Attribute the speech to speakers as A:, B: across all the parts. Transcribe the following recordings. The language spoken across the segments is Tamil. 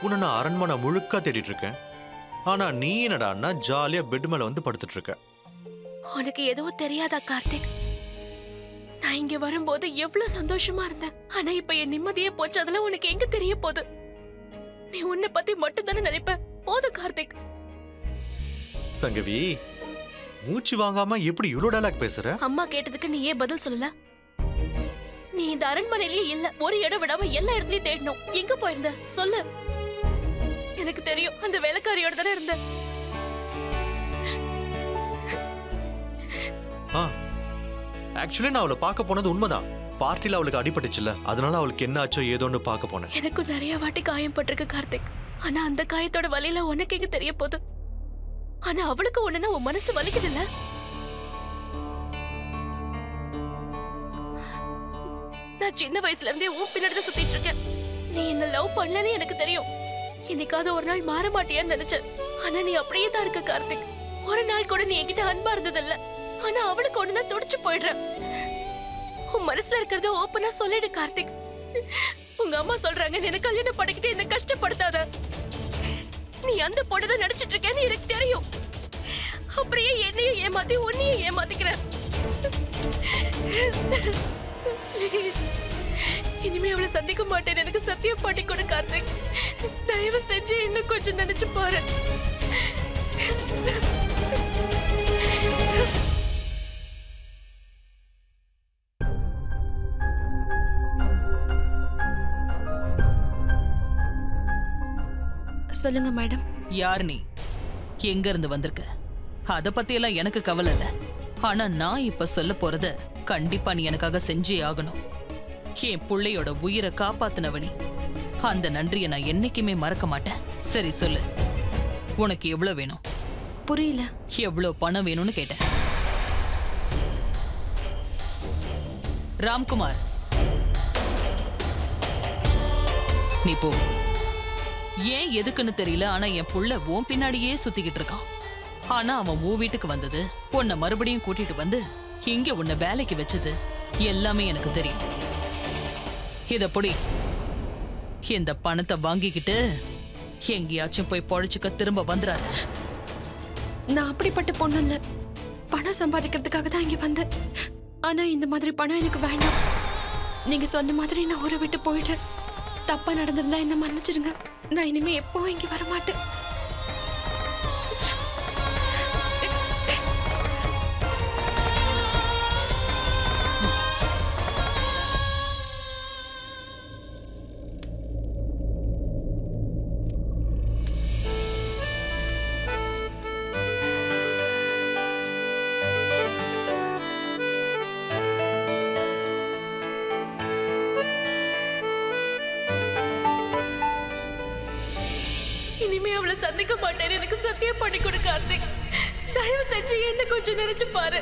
A: உன்னை நான் அரண்மனை முழுக்க தேடிட்டு இருக்கேன் ஆனா நீ என்னடான்னா ஜாலியா பெட் மேல வந்து படுத்துட்டு இருக்க
B: உனக்கு எதுவும் தெரியாதா கார்த்திக் நான் இங்க வரும்போது எவ்வளவு சந்தோஷமா இருந்தேன் ஆனா இப்ப என் நிம்மதியே போச்சு அதெல்லாம் உனக்கு எங்க தெரிய போகுது நீ உன்னை பத்தி மட்டும் தானே நினைப்ப போதும் கார்த்திக்
A: சங்கவி மூச்சு வாங்காம எப்படி இவ்வளோ டைலாக் பேசுற
B: அம்மா கேட்டதுக்கு நீ ஏன் பதில் சொல்லல நீ இந்த அரண்மனையிலேயே இல்ல ஒரு இடம் விடாம எல்லா இடத்துலயும் தேடணும் எங்க போயிருந்த சொல்லு எனக்கு தெரியும் அந்த வேலைக்காரியோட தானே இருந்த
A: ஆ ஆக்சுவலி நான் அவளை பார்க்க போனது உண்மைதான் பார்ட்டில அவளுக்கு அடிபட்டுச்சுல அதனால அவளுக்கு என்ன ஆச்சோ ஏதோன்னு பார்க்க போனேன்
B: எனக்கும் நிறைய வாட்டி காயம் பட்டிருக்கு கார்த்திக் ஆனா அந்த காயத்தோட வலியில உனக்கு எங்க தெரிய போகுது ஆனா அவளுக்கு ஒண்ணுனா உன் மனசு வலிக்குதுல்ல நான் சின்ன வயசுல இருந்தே உன் பின்னாடி தான் சுத்திட்டு இருக்கேன் நீ என்ன லவ் பண்ணலன்னு எனக்கு தெரியும் என்னைக்காவது ஒரு நாள் மாற மாட்டியான்னு நினைச்சேன் ஆனா நீ அப்படியே தான் இருக்க கார்த்திக் ஒரு நாள் கூட நீ என்கிட்ட அன்பா இருந்ததில்ல ஆனா அவளுக்கு ஒண்ணுனா துடிச்சு போயிடுற உன் மனசுல இருக்கிறத ஓப்பனா சொல்லிடு கார்த்திக் உங்க அம்மா சொல்றாங்க நீ என்ன கல்யாணம் பண்ணிக்கிட்டு என்ன கஷ்டப்படுத்தாத நீ அந்த பொண்ணதான் நடிச்சிட்டு இருக்கேன்னு எனக்கு தெரியும் அப்படியே என்னையும் ஏமாத்தி உன்னையும் ஏமாத்திக்கிற Please. இனிமே அவளை சந்திக்க மாட்டேன் எனக்கு சத்தியம் பண்ணி கொடு கார்த்திக் தயவு செஞ்சு இன்னும் கொஞ்சம் நினைச்சு பாரு சொல்லுங்க மேடம்
C: யார் நீ எங்க இருந்து வந்திருக்க அத பத்தியெல்லாம் எனக்கு கவலை இல்ல ஆனா நான் இப்ப சொல்ல போறத கண்டிப்பா நீ எனக்காக செஞ்சே ஆகணும் என் புள்ளையோட உயிரை காப்பாத்துனவ நீ அந்த நன்றியை நான் என்னைக்குமே மறக்க மாட்டேன் சரி சொல்லு உனக்கு எவ்வளவு வேணும்
B: புரியல
C: எவ்வளவு பணம் வேணும்னு கேட்டேன் ராம்குமார் நீ போ ஏன் எதுக்குன்னு தெரியல ஆனா என் புள்ள உன் பின்னாடியே சுத்திக்கிட்டு இருக்கான் ஆனா அவன் உன் வீட்டுக்கு வந்தது உன்னை மறுபடியும் கூட்டிட்டு வந்து இங்க உன்னை வேலைக்கு வச்சது எல்லாமே எனக்கு தெரியும் இத பொடி இந்த பணத்தை வாங்கிக்கிட்டு எங்கேயாச்சும் போய் பொழைச்சுக்க திரும்ப வந்துடாத
B: நான் அப்படிப்பட்ட பொண்ணு இல்ல பணம் சம்பாதிக்கிறதுக்காக தான் இங்க வந்தேன் ஆனா இந்த மாதிரி பணம் எனக்கு வேண்டாம் நீங்க சொன்ன மாதிரி நான் ஊரை விட்டு போயிடுறேன் தப்பா நடந்திருந்தா என்ன மன்னிச்சிடுங்க நான் இனிமே எப்பவும் இங்க வர மாட்டேன் இனிமே அவளை சந்திக்க மாட்டேன்னு எனக்கு சத்தியம் பண்ணி கொடு கார்த்திக் தயவு செஞ்சு என்ன கொஞ்சம் நினைச்சு பாரு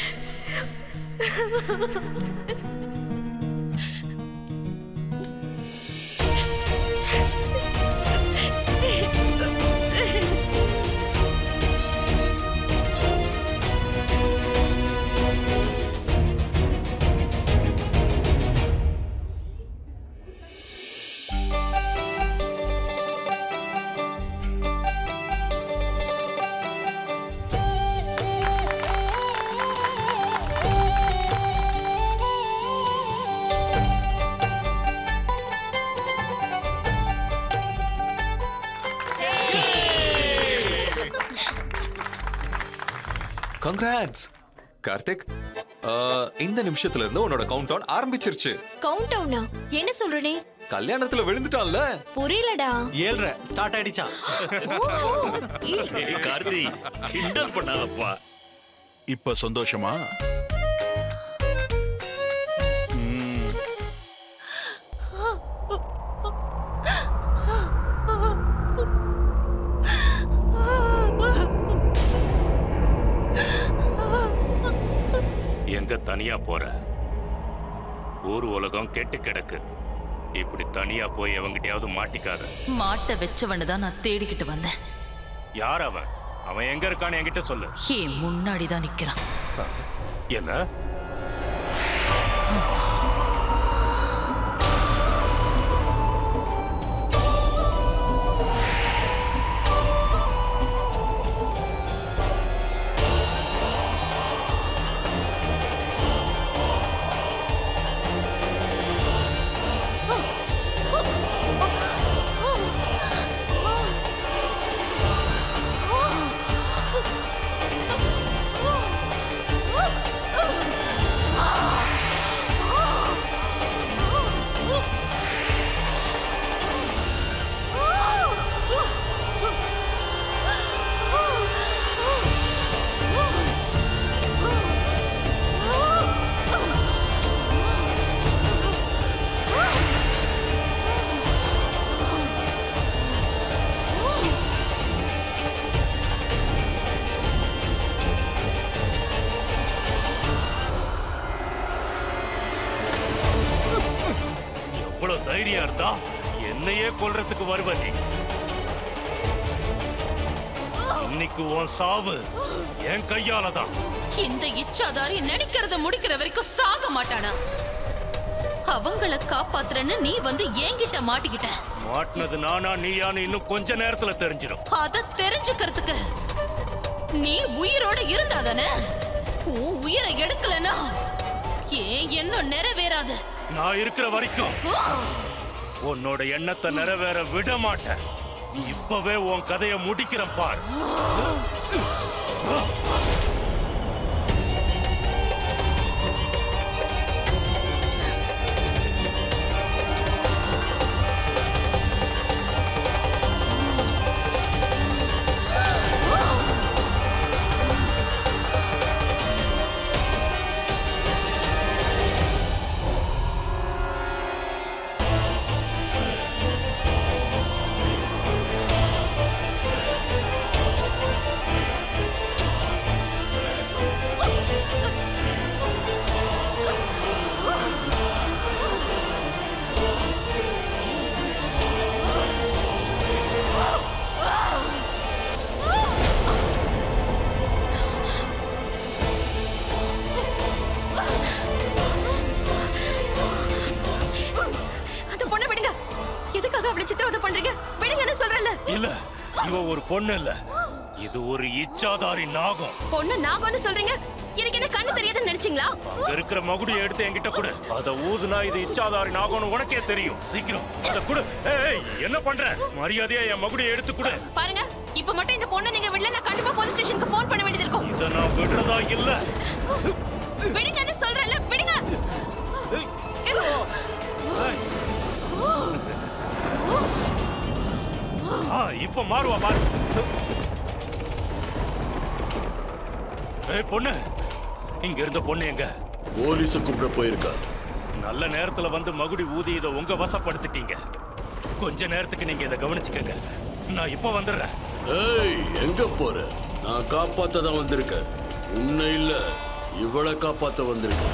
D: கங்க்ராட்ஸ் கார்த்திக் ஆஹ், இந்த நிமிஷத்துல இருந்து உன்னோட கவுண்ட் டவுன் ஆரம்பிச்சிருச்சு
E: கவுண்ட் டவுனா என்ன சொல்றனே
D: கல்யாணத்துல விழுந்துட்டான்ல
E: புரியலடா
A: ஏழ்ரை ஸ்டார்ட் ஆயிடுச்சான்
F: ஏய் கார்த்தி கிண்டல் பண்ணாதப்பா
G: இப்ப சந்தோஷமா ம்,
F: எங்க தனியா போற ஊர் உலகம் கெட்டு கிடக்கு இப்படி தனியா போய் எவங்கிட்டயாவது மாட்டிக்காத
C: மாட்ட வச்சவனை தான் நான் தேடிக்கிட்டு வந்தேன்
F: யார் அவன் அவன் எங்க இருக்கான்னு என்கிட்ட சொல்லு
C: ஏன் முன்னாடி தான் நிக்கிறான்
F: என்ன தைரியம் இருந்தா என்னையே கொல்றதுக்கு வருவ நீ இன்னைக்கு உன் சாவு என் கையால தான்
C: இந்த இச்சாதாரி நினைக்கிறத முடிக்கிற வரைக்கும் சாக மாட்டானா அவங்கள காப்பாத்துறேன்னு நீ வந்து என்கிட்ட மாட்டிக்கிட்ட
F: மாட்டினது நானா நீயான்னு இன்னும் கொஞ்ச நேரத்துல தெரிஞ்சிடும்
C: அத தெரிஞ்சுக்கிறதுக்கு நீ உயிரோட இருந்தாதானே உன் உயிரை எடுக்கலனா ஏன் எண்ணம் நிறைவேறாது
F: நான் இருக்கிற வரைக்கும்
C: ஆ!
F: உன்னோட எண்ணத்தை நிறைவேற விட மாட்டேன் இப்பவே உன் கதையை முடிக்கிறேன் பார்
B: அந்த பொண்ணை விடுங்க எதுக்காக அவளை சித்திரவதை பண்றீங்க விடுங்கன்னு சொல்றேன்ல
F: இல்ல இவ ஒரு பொண்ணு இல்ல இது ஒரு இச்சாதாரி நாகம்
B: பொண்ணு நாகம்னு சொல்றீங்க எனக்கு என்ன கண்ணு தெரியாதுன்னு நினைச்சீங்களா
F: அங்க இருக்கிற மகுடியை எடுத்து என்கிட்ட கொடு அத ஊதுனா இது இச்சாதாரி நாகம்னு உனக்கே தெரியும் சீக்கிரம் அத கொடு ஏய், ஏய் என்ன பண்ற மரியாதையா என் மகுடியை எடுத்து கொடு
B: பாருங்க இப்ப மட்டும் இந்த பொண்ணை நீங்க விடல நான் கண்டிப்பா போலீஸ் ஸ்டேஷனுக்கு ஃபோன் பண்ண வேண்டியது இருக்கும்
F: இத நான் விடுறதா இல்ல
B: விடுங்கன்னு சொல்றேன்ல விடுங்க
F: ஆ, இப்ப மாறுவா பாரு ஏய் பொண்ணு இங்க இருந்த பொண்ணு எங்க
H: போலீஸ கூப்பிட போயிருக்கா
F: நல்ல நேரத்துல வந்து மகுடி ஊதி இதை உங்க வசப்படுத்திட்டீங்க கொஞ்ச நேரத்துக்கு நீங்க இதை கவனிச்சுக்கங்க நான் இப்ப வந்துடுறேன்
H: ஏய் எங்க போற நான் காப்பாத்த தான் வந்திருக்கேன் உன்னை இல்ல இவளை காப்பாத்த வந்திருக்கேன்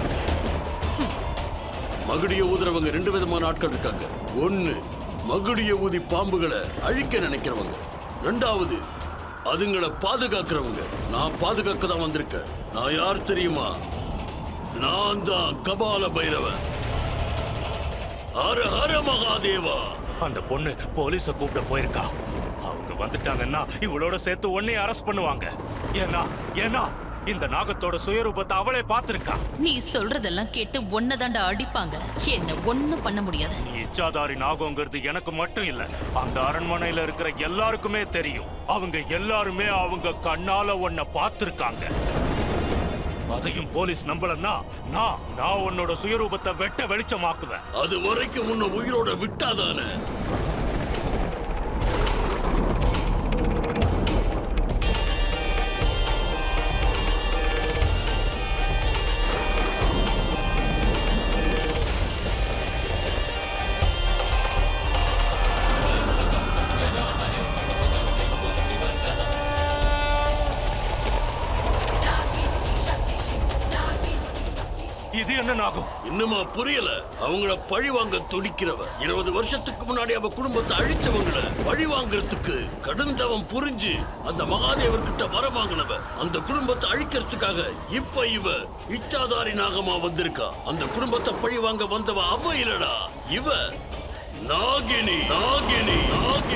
H: மகுடிய ஊதுறவங்க ரெண்டு விதமான ஆட்கள் இருக்காங்க ஒண்ணு மகுடிய ஊதி பாம்புகளை அழிக்க நினைக்கிறவங்க ரெண்டாவது அதுங்களை பாதுகாக்கிறவங்க நான் பாதுகாக்க தான் வந்திருக்கேன் நான் யார் தெரியுமா நான் தான் கபால பைரவன் ஹர ஹர மகாதேவா
F: அந்த பொண்ணு போலீஸ கூப்பிட போயிருக்கா அவங்க வந்துட்டாங்கன்னா இவளோட சேர்த்து உன்னையும் அரெஸ்ட் பண்ணுவாங்க ஏன்னா ஏன்னா இந்த நாகத்தோட சுயரூபத்தை அவளே பார்த்திருக்கா
C: நீ சொல்றதெல்லாம் கேட்டு ஒன்னதாண்டா அடிப்பாங்க என்ன ஒண்ணும் பண்ண முடியாது
F: நீ இச்சாதாரி நாகங்கிறது எனக்கு மட்டும் இல்ல அந்த அரண்மனையில இருக்கிற எல்லாருக்குமே தெரியும் அவங்க எல்லாருமே அவங்க கண்ணால உன்னை பார்த்திருக்காங்க அதையும் போலீஸ் நம்பலன்னா நான் நான் உன்னோட சுயரூபத்தை வெட்ட வெளிச்சமாக்குவேன்
H: அது வரைக்கும் உன்னை உயிரோட விட்டாதானே
F: இது என்ன நாகம்
H: இன்னுமா புரியல அவங்கள பழி வாங்க துடிக்கிறவ இருபது வருஷத்துக்கு முன்னாடி அவ குடும்பத்தை அழிச்சவங்கள பழி வாங்குறதுக்கு கடுந்தவம் புரிஞ்சு அந்த மகாதேவர் கிட்ட வர வாங்கினவ அந்த குடும்பத்தை அழிக்கிறதுக்காக இப்ப இவ இச்சாதாரி நாகமா வந்திருக்கா அந்த குடும்பத்தை பழி வாங்க வந்தவ அவ இல்லடா இவ நாகினி நாகினி நாகினி